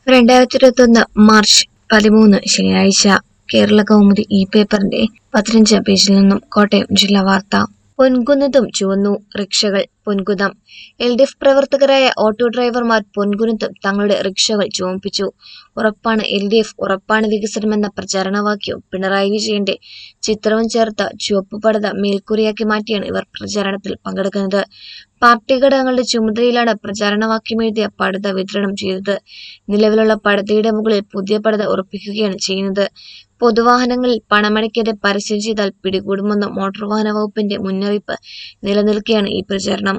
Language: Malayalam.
രണ്ടായിരത്തി ഇരുപത്തൊന്ന് മാർച്ച് പതിമൂന്ന് ശനിയാഴ്ച കേരള കൗമുദി ഈ പേപ്പറിന്റെ പതിനഞ്ചാം പേജിൽ നിന്നും കോട്ടയം ജില്ലാ വാർത്ത പൊൻകുന്നത്തും ചുവന്നു റിക്ഷകൾ പൊൻകുന്നം എൽ ഡി എഫ് പ്രവർത്തകരായ ഓട്ടോ ഡ്രൈവർമാർ പൊൻകുന്നത്തും തങ്ങളുടെ റിക്ഷകൾ ചുവപ്പിച്ചു ഉറപ്പാണ് എൽ ഡി എഫ് ഉറപ്പാണ് വികസനമെന്ന പ്രചാരണവാക്യവും പിണറായി വിജയന്റെ ചിത്രവും ചേർത്ത ചുവപ്പ് പടത മേൽക്കൂരയാക്കി മാറ്റിയാണ് ഇവർ പ്രചാരണത്തിൽ പങ്കെടുക്കുന്നത് പാർട്ടി ഘടകങ്ങളുടെ ചുമതലയിലാണ് പ്രചാരണവാക്യം എഴുതിയ പടത വിതരണം ചെയ്തത് നിലവിലുള്ള പടതയുടെ മുകളിൽ പുതിയ പടത ഉറപ്പിക്കുകയാണ് ചെയ്യുന്നത് പൊതുവാഹനങ്ങളിൽ പണമടയ്ക്കാതെ പരസ്യം ചെയ്താൽ പിടികൂടുമെന്ന മോട്ടോർ വാഹന വകുപ്പിന്റെ മുന്നറിയിപ്പ് നിലനിൽക്കെയാണ് ഈ പ്രചാരണം